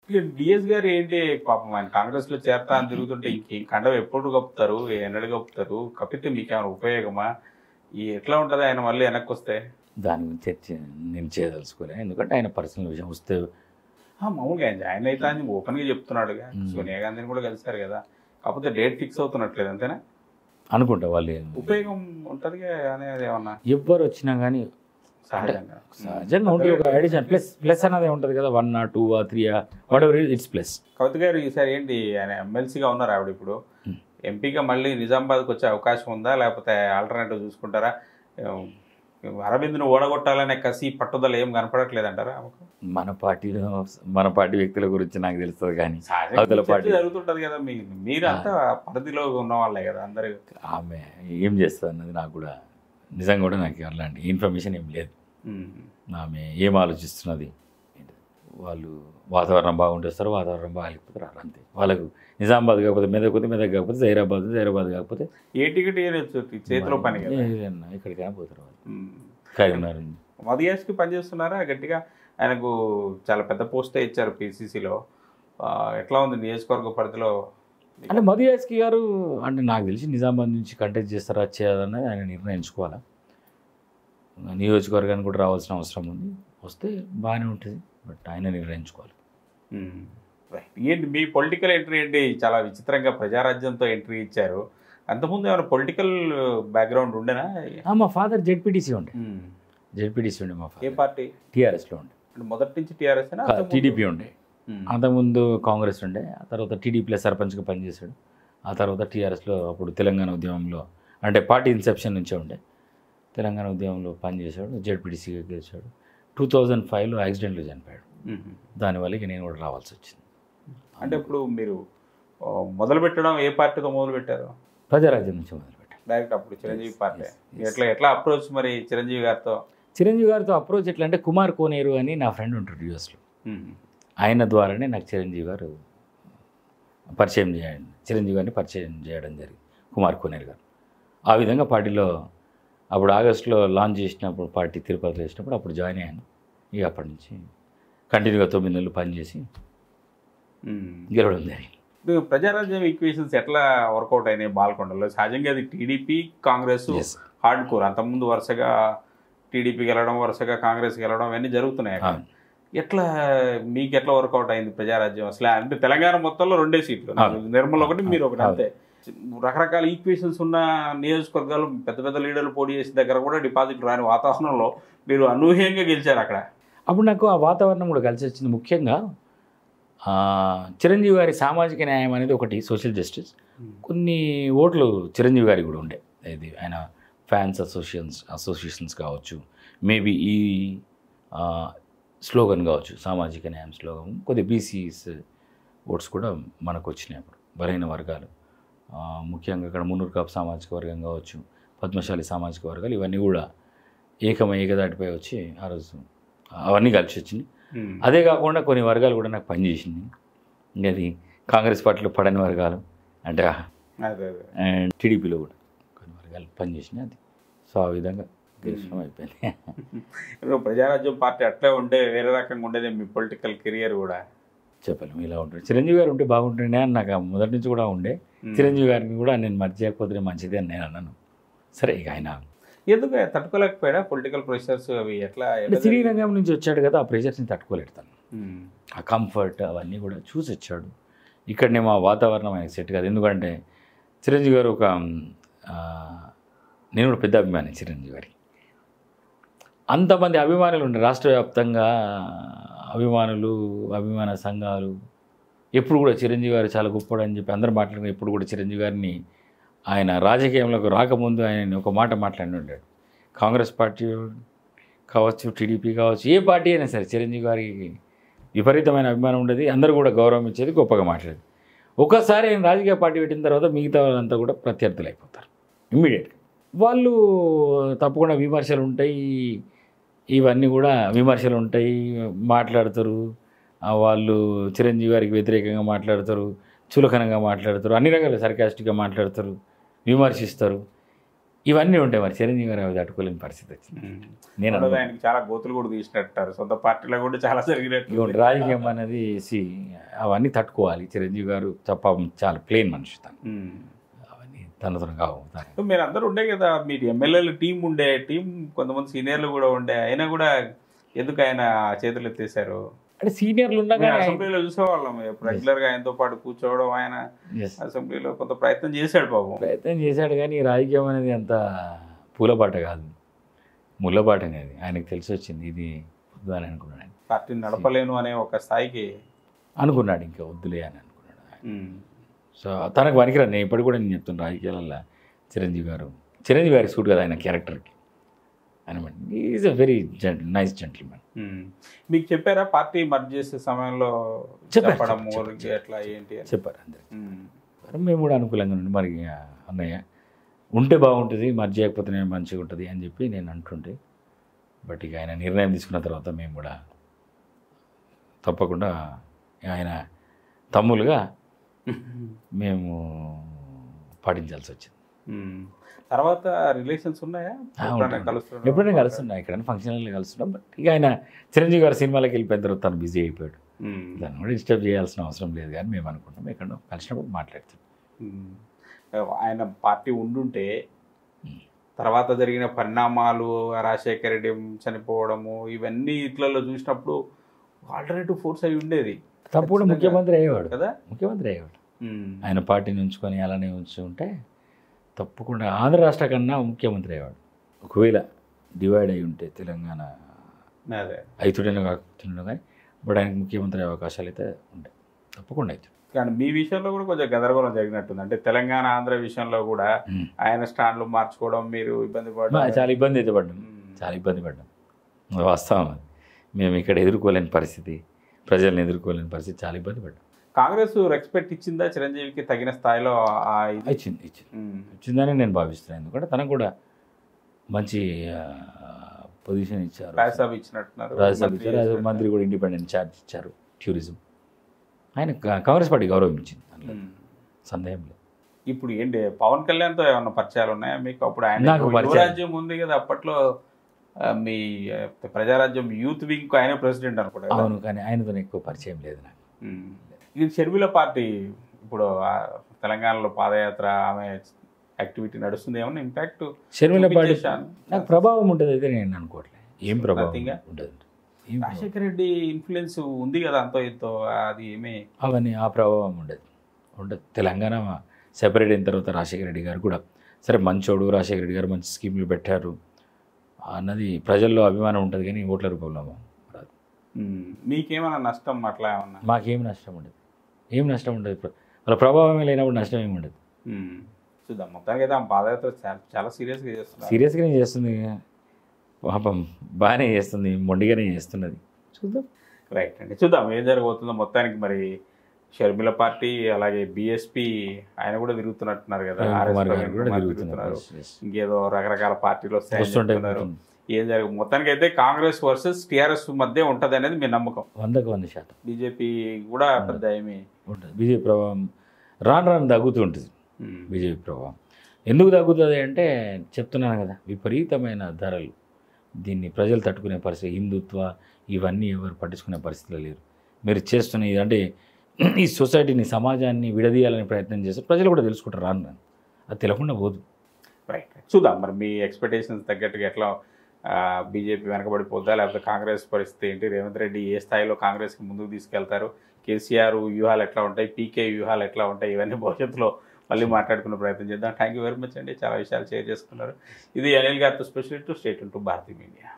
DS గారు ఏంటి పాపం ఆయన కాంగ్రెస్ లో చేరతా అని తిరుగుతుంటే ఇంకేం కండవ ఎప్పుడు కప్పుతారు ఎన్నడు కప్పుతారు కప్పితే మీకేమైనా ఉపయోగమా ఈ ఎట్లా ఉంటది ఆయన మళ్ళీ వెనక్కి వస్తే దాని గురించి చర్చ నేను చేయదలుచుకోలే ఎందుకంటే ఆయన పర్సనల్ విషయం వస్తే ఆ, మామూలుగా ఆయన జాయిన్ అవుతా అని ఓపెన్ గా చెప్తున్నాడుగా Hmm. సోనియా గాంధీని కూడా కలిశారు కదా కాకపోతే డేట్ ఫిక్స్ అవుతున్నట్లేదు అంతేనా అనుకుంటా వాళ్ళు ఉపయోగం ఉంటది అనేది ఏమన్నా ఎవ్వరు వచ్చినా కానీ సహజంగా సహజంగా ఉంటుంది ఒక అడిషన్ ప్లస్ ప్లస్ అన్నది ఉంటుంది కదా వన్ ఆ two uh three uh whatever it's plus Kavitha garu ఈసారి ఏంటి ఆయన ఎమ్మెల్సీగా ఉన్నారు ఆవిడ ఇప్పుడు Hmm. ఎంపీగా మళ్ళీ నిజామాబాద్కి వచ్చే అవకాశం ఉందా లేకపోతే ఆల్టర్నేటివ్ చూసుకుంటారా ఏం, అరవింద్ను ఓడగొట్టాలనే కసి పట్టుదల ఏం కనపడట్లేదంటారా ఆమెకు? మన పార్టీలో మన పార్టీ వ్యక్తుల గురించి నాకు తెలుస్తుంది కానీ సహజంగా అవతల చర్చ పార్టీ. జరుగుతుంటది కదా మీ మీరంతా పరిధిలో ఉన్న వాళ్ళే కదా అందరు ఆమె ఏం చేస్తుంది అన్నది నాకు కూడా నిజంగా కూడా నాకు అలాంటి ఇన్ఫర్మేషన్ ఏం లేదు ఆమె ఏం ఆలోచిస్తున్నది ఏంటి? వాళ్ళు వాతావరణం బాగుంటేస్తారు వాతావరణం బాగాలేకపోతే రారు అంతే వాళ్ళకు నిజామాబాద్ కాకపోతే మెదక్ పోతే మెదక్ కాకపోతే జైరాబాద్ జైరాబాద్ కాకపోతే ఏ టికెట్ ఏనొచ్చు చేతిలో పని కదా ఏదైనా ఎక్కడికైనా పోతారు వాళ్ళు ఉమ్. కరీంనగర్ మదియాస్కి పనిచేస్తున్నారా గట్టిగా ఆయనకు చాలా పెద్ద పోస్టే ఇచ్చారు పీసీసీలో ఎట్లా ఉంది నియోజకవర్గ పరిధిలో అంటే మధు యాస్కి గారు అంటే నాకు తెలిసి నిజామాబాద్ నుంచి కంటెక్ట్ చేస్తారా చేయాలన్నది ఆయన నిర్ణయించుకోవాలా నియోజకవర్గానికి కూడా రావాల్సిన అవసరం ఉంది వస్తే బాగానే ఉంటుంది బట్ ఆయన నిర్ణయించుకోవాలి ఉమ్. రైట్. ఏంటి మీ పొలిటికల్ ఎంట్రీ ఏంటి చాలా విచిత్రంగా ప్రజారాజ్యంతో ఎంట్రీ ఇచ్చారు అంతకుముందు ఏమైనా పొలిటికల్ బ్యాక్గ్రౌండ్ ఉండేనా ఆ, మా ఫాదర్ జెడ్పీటీసీ ఉండే ఉమ్. జెడ్పీటీసీ ఉండే మా ఏ ఫాదర్ పార్టీ టీఆర్ఎస్లో ఉండే అంటే మొదటి నుంచి టీఆర్ఎస్ టీడీపీ ఉండే అంతకుముందు కాంగ్రెస్ ఉండే ఆ తర్వాత టీడీపీలో సర్పంచ్గా పనిచేశాడు ఆ తర్వాత టీఆర్ఎస్లో అప్పుడు తెలంగాణ ఉద్యమంలో అంటే పార్టీ ఇన్సెప్షన్ నుంచే ఉండే తెలంగాణ ఉద్యమంలో పనిచేశాడు జెడ్పీటీసీగా గెలిచాడు టూ థౌజండ్ ఫైవ్లో యాక్సిడెంట్లో చనిపోయాడు దానివల్ల ఇక నేను కూడా రావాల్సి వచ్చింది అంటే ఇప్పుడు మీరు ఆ, మొదలు పెట్టడం ఏ పార్టీతో మొదలు పెట్టారు ప్రజారాజ్యం నుంచి మొదలుపెట్టాను డైరెక్ట్ అప్పుడు Chiranjeevi Yes, party yes, yes. ఎట్లా ఎట్లా అప్రోచ్ మరి చిరంజీవి గారితో చిరంజీవి గారితో అప్రోచ్ ఎట్లా అంటే కుమార్ కోనేరు అని నా ఫ్రెండ్ ఉంటాడు యూఎస్లో ఆయన ద్వారానే నాకు చిరంజీవి గారు పరిచయం చేయండి చిరంజీవి గారిని పరిచయం చేయడం జరిగింది కుమార్ కోనేరు గారు ఆ విధంగా పార్టీలో అప్పుడు ఆగస్టులో లాంచ్ చేసినప్పుడు పార్టీ తిరుపతిలో వేసినప్పుడు అప్పుడు జాయిన్ అయ్యాను ఇక అప్పటి నుంచి కంటిన్యూగా తొమ్మిది నెలలు పనిచేసి గెలవడం జరిగింది ఇప్పుడు ప్రజారాజ్యం ఈక్వేషన్స్ ఎట్లా వర్కౌట్ అయినాయి బాల్కొండలో సహజంగా అది TDP Congress Yes. Hard core అంతకుముందు వరుసగా టీడీపీ గెలవడం వరుసగా కాంగ్రెస్ గెలవడం అవన్నీ జరుగుతున్నాయి అక్కడ. అవును. ఎట్లా మీకు ఎట్లా వర్కౌట్ అయింది ప్రజారాజ్యం అసలు అంటే తెలంగాణ మొత్తంలో రెండే సీట్లు అవును. నిర్మల్ ఒకటి మీరు ఒకటి అవును. అంతే రకరకాల ఈక్వేషన్స్ ఉన్న నియోజకవర్గాలు పెద్ద పెద్ద లీడర్లు పోటీ చేసే దగ్గర కూడా డిపాజిట్ రాని వాతావరణంలో మీరు అనూహ్యంగా గెలిచారు అక్కడ అప్పుడు నాకు ఆ వాతావరణం కూడా కలిసి వచ్చింది ముఖ్యంగా ఆ, చిరంజీవి గారి సామాజిక న్యాయం అనేది ఒకటి సోషల్ జస్టిస్ కొన్ని ఓట్లు చిరంజీవి గారికి కూడా ఉండే ఇది ఆయన ఫ్యాన్స్ అసోసియేషన్స్ అసోసియేషన్స్ కావచ్చు మేబీ ఈ స్లోగన్ కావచ్చు సామాజిక న్యాయం స్లోగన్ కొద్ది బీసీస్ ఓట్స్ కూడా మనకు వచ్చినాయి అప్పుడు బలైన వర్గాలు ఆ, ముఖ్యంగా ఇక్కడ మున్నూరు కాపు సామాజిక వర్గం కావచ్చు పద్మశాలి సామాజిక వర్గాలు ఇవన్నీ కూడా ఏకమై ఏకదాటిపై వచ్చి ఆ రోజు అవన్నీ కలిసి వచ్చినాయి ఉమ్. అదే కాకుండా కొన్ని వర్గాలు కూడా నాకు పనిచేసింది ఇంకా అది కాంగ్రెస్ పార్టీలో పడని వర్గాలు అంటే అదే అదే అండ్ టీడీపీలో కూడా కొన్ని వర్గాలు పనిచేసినాయి అది సో ఆ విధంగా గెలిచడం అయిపోయింది ఇప్పుడు ప్రజారాజ్యం పార్టీ అట్లే ఉండే వేరే రకంగా ఉండేది మీ పొలిటికల్ కెరియర్ కూడా చెప్పలేము ఇలా ఉంటుంది చిరంజీవి గారు ఉంటే బాగుంటుండే అని నాకు మొదటి నుంచి కూడా ఉండే ఉమ్. చిరంజీవి గారిని కూడా నేను మర్చిపోతే మంచిది అని నేను అన్నాను సరే ఇక ఆయన ఎందుకు తట్టుకోలేకపోయాడా పొలిటికల్ ప్రెషర్స్ అవి ఎట్లా అంటే ఎట్లా సినీ రంగం నుంచి వచ్చాడు కదా ఆ ప్రెషర్స్ని తట్టుకోలేడు తను ఉమ్. ఆ కంఫర్ట్ అవన్నీ కూడా చూసి వచ్చాడు ఇక్కడనేమో ఆ వాతావరణం ఆయనకు సెట్ కాదు ఎందుకంటే చిరంజీవి గారు ఒక ఆ, నేను కూడా పెద్ద అభిమాని చిరంజీవి గారికి అంతమంది అభిమానులు ఉండే రాష్ట్ర వ్యాప్తంగా అభిమానులు అభిమాన సంఘాలు ఎప్పుడు కూడా చిరంజీవి గారు చాలా గొప్పడు అని చెప్పి అందరూ మాట్లాడుకుని ఎప్పుడు కూడా చిరంజీవి గారిని ఆయన రాజకీయంలోకి రాకముందు ఆయన ఒక మాట మాట్లాడి ఉంటాడు కాంగ్రెస్ పార్టీ కావచ్చు టీడీపీ కావచ్చు ఏ పార్టీ అయినా సరే చిరంజీవి గారికి విపరీతమైన అభిమానం ఉండేది అందరూ కూడా గౌరవం ఇచ్చేది గొప్పగా మాట్లాడేది ఒకసారి ఆయన రాజకీయ పార్టీ పెట్టిన తర్వాత మిగతా వాళ్ళంతా కూడా ప్రత్యర్థులు అయిపోతారు ఇమ్మీడియట్గా వాళ్ళు తప్పకుండా విమర్శలు ఉంటాయి ఇవన్నీ కూడా విమర్శలు ఉంటాయి మాట్లాడతారు ఆ వాళ్ళు చిరంజీవి గారికి వ్యతిరేకంగా మాట్లాడతారు చులకనంగా మాట్లాడతారు అన్ని రకాల సర్కాస్టిక్గా మాట్లాడతారు విమర్శిస్తారు ఇవన్నీ ఉంటాయి మరి చిరంజీవి గారు అవి తట్టుకోలేని పరిస్థితి వచ్చింది నేను అందులో అనుకుంటున్నాను. ఆయనకి చాలా గోతులు కూడా తీసినట్టారు సొంత పార్టీలో కూడా చాలా జరిగినట్టు ఇదిగోండి రాజకీయం అనేది సి అవన్నీ తట్టుకోవాలి చిరంజీవి గారు తప్ప చాలా ప్లేన్ మనిషి తను ఉమ్. అవన్నీ తనతో కావు తను మీరు అందరూ ఉండే కదా మీరు ఎమ్మెల్యేలు టీం ఉండే టీం కొంతమంది సీనియర్లు కూడా ఉండే అయినా కూడా ఎందుకు ఆయన చేతులు ఎత్తేసారు అంటే సీనియర్లు ఉన్నా మేము కానీ అసెంబ్లీలో చూసేవాళ్ళం రెగ్యులర్ గా ఆయనతో పాటు కూర్చోవడం ఆయన Yes. అసెంబ్లీలో కొంత ప్రయత్నం చేశాడు పాపం ప్రయత్నం చేశాడు కానీ ఈ రాజకీయం అనేది అంత పూలబాట కాదు ముళ్ళబాట అనేది ఆయనకు తెలిసి వచ్చింది ఇది వద్దు అని అనుకున్నాడు ఆయన పార్టీని నడపలేను అనే ఒక స్థాయికి అనుకున్నాడు ఇంకా వద్దులే అని అనుకున్నాడు ఆయన. ఉమ్. సో తనకు పనికిరాదు నేను ఇప్పటికి కూడా నేను చెప్తున్నా రాజకీయాలలో చిరంజీవి గారు చిరంజీవి గారికి సూట్ కదా ఆయన క్యారెక్టర్కి అనమాట is a very nice gentlemen um. మీకు చెప్పారా పార్టీ మర్జ్ చేసే సమయంలో చెప్పారు, చెప్పడం చెప్పారు, ఊరికి ఎట్లా ఏంటి అని చెప్పారు అందరికి ఉమ్. మరి మేము కూడా అనుకూలంగా ఉండి మరి ఇక అన్నయ్య ఉంటే బాగుంటుంది మరి చేయకపోతే నేను మంచిగా ఉంటుంది అని చెప్పి నేను అంటుంటే బట్ ఇక ఆయన నిర్ణయం తీసుకున్న తర్వాత మేము కూడా తప్పకుండా ఆయన తమ్ములుగా మేము పాటించాల్సి వచ్చింది ఉమ్. తర్వాత రిలేషన్స్ ఉన్నాయా ఆ, ఎప్పుడైనా ఉంటుంది. కలుస్తున్నారా? ఎప్పుడైనా కలుస్తున్నా ఎక్కడైనా ఫంక్షన్లో కలుస్తున్నాం బట్ ఇక ఆయన చిరంజీవి గారి సినిమాలకు వెళ్ళిపోయిన తర్వాత తను బిజీ అయిపోయాడు ఉమ్. దాన్ని కూడా డిస్టర్బ్ చేయాల్సిన అవసరం లేదు కానీ మేము అనుకుంటాం ఎక్కడో కలిసినప్పుడు మాట్లాడుతాం ఉమ్. ఆయన పార్టీ ఉండుంటే ఉమ్. తర్వాత జరిగిన పరిణామాలు రాజశేఖర రెడ్డి చనిపోవడము ఇవన్నీ ఇట్లలో చూసినప్పుడు ఆల్టర్నేటివ్ ఫోర్స్ అయి ఉండేది తప్పుడు ఖచ్చితంగా. ముఖ్యమంత్రి అయ్యేవాడు కదా ముఖ్యమంత్రి అయ్యేవాడు ఉమ్. ఆయన పార్టీని ఉంచుకొని అలానే ఉంచి ఉంటే తప్పకుండా ఆంధ్ర రాష్ట్ర కన్నా ముఖ్యమంత్రి అయ్యేవాడు ఒకవేళ డివైడ్ అయి ఉంటే తెలంగాణ అదే అయితుడేనో కాకపోతుండో కానీ బట్ ఆయనకు ముఖ్యమంత్రి అయ్యే అవకాశాలు అయితే ఉంటాయి తప్పకుండా అవుతాడు కానీ మీ విషయంలో కూడా కొంచెం గదరగోళం జరిగినట్టుంది అంటే తెలంగాణ ఆంధ్ర విషయంలో కూడా ఆయన స్టాండ్లు మార్చుకోవడం మీరు ఇబ్బంది మా- పడడం చాలా ఇబ్బంది అయితే పడ్డాం ఉమ్. చాలా ఇబ్బంది పడ్డాం అది వాస్తవం అది మేము ఇక్కడ ఎదుర్కోలేని పరిస్థితి ప్రజల్ని ఎదుర్కోలేని పరిస్థితి చాలా ఇబ్బంది పడ్డాం కాంగ్రెస్ రెస్పెక్ట్ ఇచ్చిందా చిరంజీవికి తగిన స్థాయిలో ఆ ఇది ఇచ్చింది ఇచ్చింది ఉమ్. ఇచ్చిందని నేను భావిస్తున్నాను ఎందుకంటే తనకు కూడా మంచి పొజిషన్ ఇచ్చారు రాజ్యసభ ఇచ్చినట్టున్నారు రాజ్యసభ మంత్రి ఇచ్చారు అది చేసినట్టున్నారు. మంత్రి కూడా ఇండిపెండెంట్ ఛార్జ్ ఇచ్చారు టూరిజం ఆయన కా- కాంగ్రెస్ పార్టీ గౌరవించింది అందులో ఉమ్. సందేహం లేదు ఇప్పుడు ఏంటి పవన్ కళ్యాణ్తో ఏమన్నా పరిచయాలు ఉన్నాయా మీకు అప్పుడు ఆయన నాకు పరిచయాలు. యువరాజ్యం ఉంది కదా అప్పట్లో ఆ, మీ ఆ, ప్రజారాజ్యం యూత్ వింగ్ ఆయన ప్రెసిడెంట్ అనుకుంటా కదా? అవును కానీ ఆయనతో ఎక్కువ పరిచయం లేదు నాకు ఉమ్. ఇది షర్మిల పార్టీ ఇప్పుడు ఆ తెలంగాణలో పాదయాత్ర ఆమె యాక్టివిటీ నడుస్తుంది ఏమన్నా ఇంపాక్ట్ షర్మిల పార్టీ చూపించేశాను. నాకు ప్రభావం ఉంటుంది అయితే నేను అనుకోవట్లేదు ఏం ప్రభావం Nothing ఆ? ఉండదు ఏం ప్రభావం. రాజశేఖర రెడ్డి ఇన్ఫ్లుయెన్స్ ఉంది కదా అంతో ఇంతో అది ఏమీ అవన్నీ ఆ ప్రభావం ఉండదు ఉండదు తెలంగాణ సెపరేట్ అయిన తర్వాత రాజశేఖర రెడ్డి గారు కూడా సరే మంచోడు రాజశేఖర రెడ్డి గారు మంచి స్కీములు పెట్టారు అన్నది ప్రజల్లో అభిమానం ఉంటుంది కానీ ఓట్ల రూపంలో రాదు ఉమ్. మీకేమైనా నష్టం అట్లా ఏమన్నా మాకేం నష్టం ఉండదు ఏం నష్టం ఉండదు ప్ర- వాళ్ళ ప్రభావమే లేనప్పుడు నష్టం ఏమి ఉండదు ఉమ్. చూద్దాం మొత్తానికి అయితే ఆమె పాదయాత్ర చాలా చాలా సీరియస్గా చేస్తున్నారు సీరియస్గానే చేస్తుంది పాపం బాగానే చేస్తుంది మొండిగానే చేస్తున్నది చూద్దాం రైట్ అండి చూద్దాం ఏం జరగబోతుందో మొత్తానికి మరి షర్మిల పార్టీ అలాగే బిఎస్పి ఆయన కూడా తిరుగుతున్నట్టున్నారు కదా ప్రవీణ్ RS కుమార్ గారు ప్రవీణ్ కూడా కుమార్ తిరుగుతున్నారు తిరుగుతున్నారు. ఇంకేదో రకరకాల పార్టీలు వస్తాయని వస్తుంటాయి చెప్తున్నారు. ఏం జరగదు మొత్తానికి అయితే కాంగ్రెస్ వర్సెస్ టిఆర్ఎస్ మధ్య ఉంటది అనేది మీ నమ్మకం వందకు వంద శాతం బీజేపీ కూడా పెద్ద ఏమి ఉంటుంది బీజేపీ ప్రభావం రాను రాను తగ్గుతూ ఉంటుంది ఉమ్. బీజేపీ ప్రభావం ఎందుకు తగ్గుతుంది అంటే చెప్తున్నాను కదా విపరీతమైన ధరలు దీన్ని ప్రజలు తట్టుకునే పరిస్థితి హిందుత్వ ఇవన్నీ ఎవరు పట్టించుకునే పరిస్థితిలో లేరు మీరు చేస్తున్న ఇది అంటే ఈ సొసైటీని సమాజాన్ని విడదీయాలని ప్రయత్నం చేస్తే ప్రజలు కూడా తెలుసుకుంటారు రాను రాను అది తెలియకుండా పోదు రైట్ చూద్దాం మరి మీ ఎక్స్పెక్టేషన్స్ తగ్గట్టుగా ఎట్లా బీజేపీ వెనకబడిపోద్దా లేకపోతే కాంగ్రెస్ పరిస్థితి ఏంటి రేవంత్ రెడ్డి ఏ స్థాయిలో కాంగ్రెస్కి ముందుకు తీసుకెళ్తారు కేసీఆర్ వ్యూహాలు ఎట్లా ఉంటాయి పీకే వ్యూహాలు ఎట్లా ఉంటాయి ఇవన్నీ భవిష్యత్తులో మళ్ళీ మాట్లాడుకునే ప్రయత్నం చేద్దాం థ్యాంక్ యూ వెరీ మచ్ అండి చాలా విషయాలు షేర్ చేసుకున్నారు ఇది అనిల్ గారితో special to state to Bharathi media